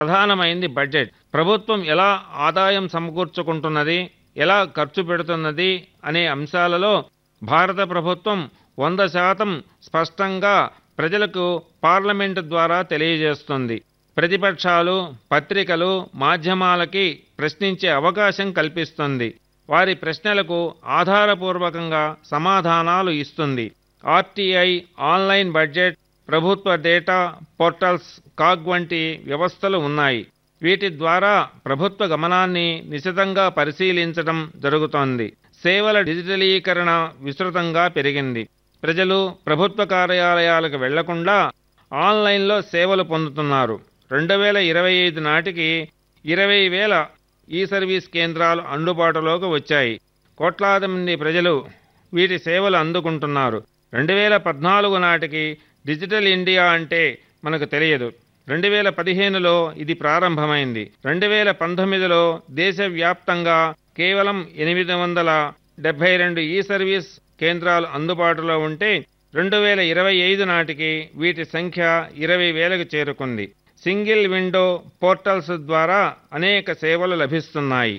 ప్రధానమైంది బడ్జెట్ ప్రభుత్వం ఎలా ఆదాయం సమకూర్చుకుంటున్నది ఎలా ఖర్చు పెడుతున్నది అనే అంశాలలో భారత ప్రభుత్వం వంద శాతం స్పష్టంగా ప్రజలకు పార్లమెంటు ద్వారా తెలియజేస్తుంది ప్రతిపక్షాలు పత్రికలు మాధ్యమాలకి ప్రశ్నించే అవకాశం కల్పిస్తుంది వారి ప్రశ్నలకు ఆధారపూర్వకంగా సమాధానాలు ఇస్తుంది ఆర్టీఐ ఆన్లైన్ బడ్జెట్ ప్రభుత్వ డేటా పోర్టల్స్ కాగ్ వంటి వ్యవస్థలు ఉన్నాయి వీటి ద్వారా ప్రభుత్వ గమనాన్ని నిశితంగా పరిశీలించడం జరుగుతోంది సేవల డిజిటలీకరణ విస్తృతంగా పెరిగింది ప్రజలు ప్రభుత్వ కార్యాలయాలకు వెళ్లకుండా ఆన్లైన్లో సేవలు పొందుతున్నారు రెండు వేల ఇరవై ఐదు నాటికి ఇరవై వేల ఈ సర్వీస్ కేంద్రాలు అందుబాటులోకి వచ్చాయి కోట్లాది మంది ప్రజలు వీటి సేవలు అందుకుంటున్నారు రెండు వేల పద్నాలుగు నాటికి డిజిటల్ ఇండియా అంటే మనకు తెలియదు రెండు వేల పదిహేనులో ఇది ప్రారంభమైంది రెండు వేల పంతొమ్మిదిలో దేశవ్యాప్తంగా కేవలం ఎనిమిది వందల డెబ్బై రెండు ఈ సర్వీస్ కేంద్రాలు అందుబాటులో ఉంటే రెండు వేల ఇరవై ఐదు నాటికి వీటి సంఖ్య ఇరవై వేలకు చేరుకుంది సింగిల్ విండో పోర్టల్స్ ద్వారా అనేక సేవలు లభిస్తున్నాయి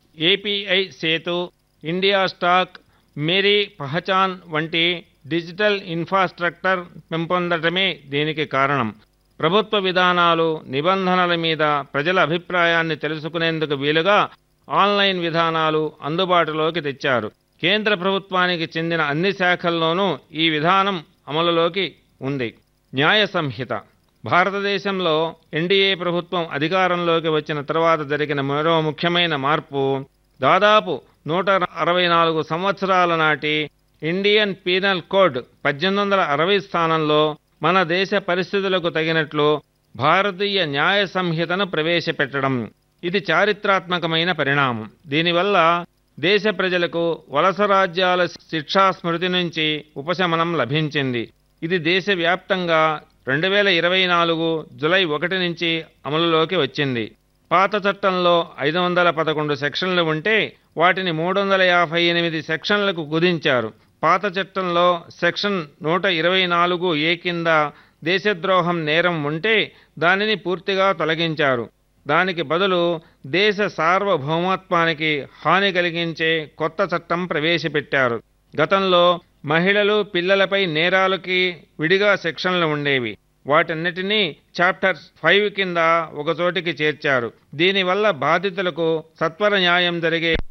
API Setu India stack Meri Pehchan వంటి డిజిటల్ ఇన్ఫ్రాస్ట్రక్చర్ పెంపొందటమే దీనికి కారణం ప్రభుత్వ విధానాలు నిబంధనల మీద ప్రజల అభిప్రాయాన్ని తెలుసుకునేందుకు వీలుగా ఆన్లైన్ విధానాలు అందుబాటులోకి తెచ్చారు కేంద్ర ప్రభుత్వానికి చెందిన అన్ని శాఖల్లోనూ ఈ విధానం అమలులోకి ఉంది న్యాయ సంహిత భారతదేశంలో ఎన్డీఏ ప్రభుత్వం అధికారంలోకి వచ్చిన తర్వాత జరిగిన మరో ముఖ్యమైన మార్పు దాదాపు నూట అరవై నాలుగు సంవత్సరాల నాటి ఇండియన్ పీనల్ కోడ్ పద్దెనిమిది వందల అరవై స్థానంలో మన దేశ పరిస్థితులకు తగినట్లు భారతీయ న్యాయ సంహితను ప్రవేశపెట్టడం ఇది చారిత్రాత్మకమైన పరిణామం దీనివల్ల దేశ ప్రజలకు వలస రాజ్యాల శిక్షా స్మృతి నుంచి ఉపశమనం లభించింది ఇది దేశవ్యాప్తంగా రెండు వేల ఇరవై నాలుగు జులై ఒకటి నుంచి అమలులోకి వచ్చింది పాత చట్టంలో ఐదు వందల పదకొండు సెక్షన్లు ఉంటే వాటిని మూడు వందల యాభై ఎనిమిది సెక్షన్లకు కుదించారు పాత చట్టంలో సెక్షన్ నూట ఇరవై నాలుగు ఏ కింద దేశద్రోహం నేరం ఉంటే దానిని పూర్తిగా తొలగించారు దానికి బదులు దేశ సార్వభౌమత్వానికి హాని కలిగించే కొత్త చట్టం ప్రవేశపెట్టారు గతంలో మహిళలు పిల్లలపై నేరాలకి విడిగా సెక్షన్లు ఉండేవి వాటన్నిటినీ చాప్టర్ ఫైవ్ కింద ఒకచోటికి చేర్చారు దీనివల్ల బాధితులకు సత్వర న్యాయం జరిగే